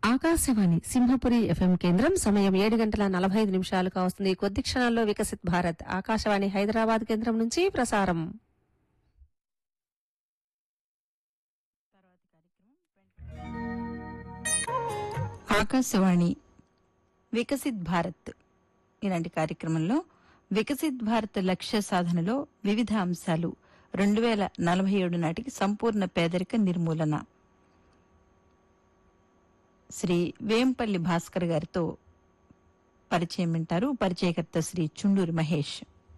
Akashvani Simhapuri FM కేంద్రం సమయం ఏడు గంటల నలభై ఐదు నిమిషాలుగా వస్తుంది కొద్ది క్షణాల్లో వికసిత్ భారత్ ఆకాశవాణి హైదరాబాద్ కేంద్రం నుంచి ప్రసారం ఆకాశవాణి వికసిత్ భారత్ ఇలాంటి కార్యక్రమంలో వికసిత్ భారత్ లక్ష్య సాధనలో వివిధ అంశాలు రెండు వేల నలభై ఏడు నాటికి సంపూర్ణ పేదరిక నిర్మూలన శ్రీ వేంపల్లి భాస్కర్ గారితో పరిచయం వింటారు పరిచయకర్త శ్రీ చుండూరి మహేష్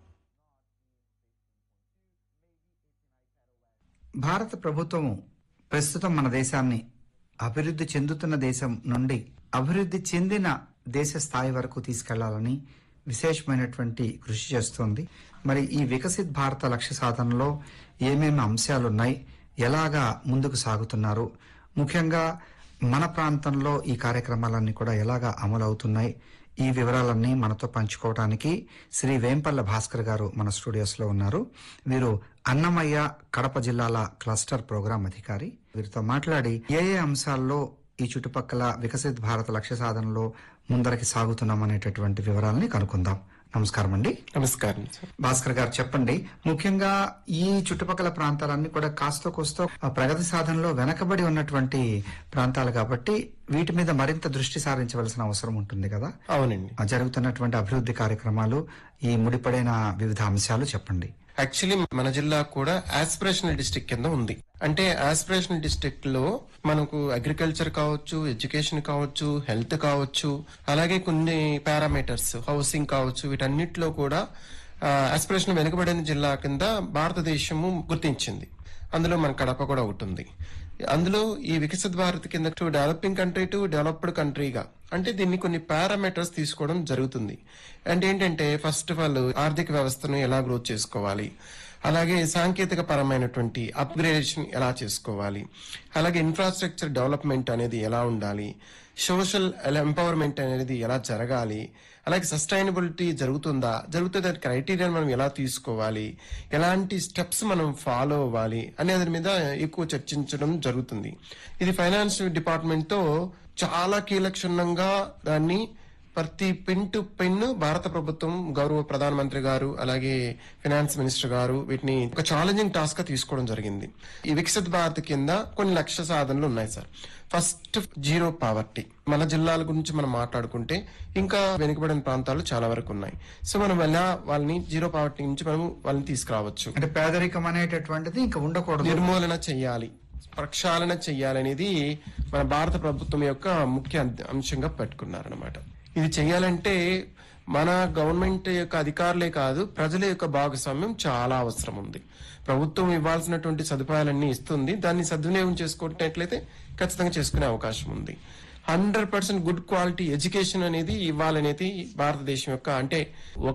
భారత ప్రభుత్వం ప్రస్తుతం మన దేశాన్ని అభివృద్ధి చెందుతున్న దేశం నుండి అభివృద్ధి చెందిన దేశ స్థాయి వరకు తీసుకెళ్లాలని విశేషమైనటువంటి కృషి చేస్తోంది మరి ఈ వికసిత్ భారత లక్ష్య సాధనలో ఏమేమి అంశాలున్నాయి ఎలాగా ముందుకు సాగుతున్నారు ముఖ్యంగా మన ప్రాంతంలో ఈ కార్యక్రమాలన్నీ కూడా ఎలాగా అమలు అవుతున్నాయి ఈ వివరాలన్నీ మనతో పంచుకోవడానికి శ్రీ వేంపల్ల భాస్కర్ గారు మన స్టూడియోస్ లో ఉన్నారు వీరు అన్నమయ్య కడప జిల్లాల క్లస్టర్ ప్రోగ్రాం అధికారి వీరితో మాట్లాడి ఏ ఏ అంశాల్లో ఈ చుట్టుపక్కల వికసిత్ భారత లక్ష్య సాధనలో ముందరకి సాగుతున్నాం అనేటటువంటి వివరాలని కనుక్కుందాం నమస్కారం అండి నమస్కారం సార్ భాస్కర్ గారు చెప్పండి ముఖ్యంగా ఈ చుట్టుపక్కల ప్రాంతాలన్నీ కూడా కాస్తో కోస్తో ఆ ప్రగతి సాధనలో వెనకబడి ఉన్నటువంటి ప్రాంతాలు కాబట్టి వీటి మీద మరింత దృష్టి సారించవలసిన అవసరం ఉంటుంది కదా అవునండి ఆ జరుగుతున్నటువంటి అభివృద్ధి కార్యక్రమాలు ఈ ముడిపడిన వివిధ అంశాలు చెప్పండి యాక్చువల్లీ మన జిల్లా కూడా ఆస్పిరేషనల్ డిస్ట్రిక్ట్ కింద ఉంది అంటే ఆస్పిరేషనల్ డిస్ట్రిక్ట్ లో మనకు అగ్రికల్చర్ కావచ్చు ఎడ్యుకేషన్ కావచ్చు హెల్త్ కావచ్చు అలాగే కొన్ని పారామీటర్స్ హౌసింగ్ కావచ్చు వీటన్నిటిలో కూడా ఆస్పిరేషన్ వెనుకబడిన జిల్లా కింద భారతదేశము గుర్తించింది అందులో మన కడప కూడా ఒకటి ఉంది అందులో ఈ వికసిత్ భారత్ కింద to developing country to developed కంట్రీగా అంటే దీన్ని కొన్ని పారామీటర్స్ తీసుకోవడం జరుగుతుంది అంటే ఏంటంటే ఫస్ట్ ఆఫ్ ఆల్ ఆర్థిక వ్యవస్థను ఎలా గ్రోత్ చేసుకోవాలి అలాగే సాంకేతిక పరమైనటువంటి అప్గ్రేడేషన్ ఎలా చేసుకోవాలి అలాగే ఇన్ఫ్రాస్ట్రక్చర్ డెవలప్మెంట్ అనేది ఎలా ఉండాలి సోషల్ ఎంపవర్మెంట్ అనేది ఎలా జరగాలి అలాగే సస్టైనబిలిటీ జరుగుతుందా జరుగుతే దాని క్రైటీరియా మనం ఎలా తీసుకోవాలి ఎలాంటి స్టెప్స్ మనం ఫాలో అవ్వాలి అనే దాని మీద ఎక్కువ చర్చించడం జరుగుతుంది ఇది ఫైనాన్స్ డిపార్ట్మెంట్ తో చాలా కీలక్షణంగా దాన్ని ప్రతి పిన్ టు పిన్ భారత ప్రభుత్వం గౌరవ ప్రధానమంత్రి గారు అలాగే ఫైనాన్స్ మినిస్టర్ గారు వీటిని ఒక ఛాలెంజింగ్ టాస్క్ గా తీసుకోవడం జరిగింది ఈ వికసిత్ భారత్ కింద కొన్ని లక్ష్య సాధనలు ఉన్నాయి సార్ ఫస్ట్ జీరో పావర్టీ మన జిల్లాల గురించి మనం మాట్లాడుకుంటే ఇంకా వెనుకబడిన ప్రాంతాలు చాలా వరకు ఉన్నాయి సో మనం ఎలా వాళ్ళని జీరో పావర్టీ నుంచి మనం వాళ్ళని తీసుకురావచ్చు అంటే పేదరికం అనేటటువంటిది ఇంకా ఉండకూడదు నిర్మూలన చెయ్యాలి ప్రక్షాళన చెయ్యాలనేది మన భారత ప్రభుత్వం యొక్క ముఖ్య అంశంగా పెట్టుకున్నారనమాట ఇది చెయ్యాలంటే మన గవర్నమెంట్ యొక్క అధికారులే కాదు ప్రజల యొక్క భాగస్వామ్యం చాలా అవసరం ఉంది ప్రభుత్వం ఇవ్వాల్సినటువంటి సదుపాయాలన్నీ ఇస్తుంది దాన్ని సద్వినియోగం చేసుకున్నట్లయితే ఖచ్చితంగా చేసుకునే అవకాశం ఉంది hundred percent good quality education అనేది ఇవ్వాలనేది భారతదేశం యొక్క అంటే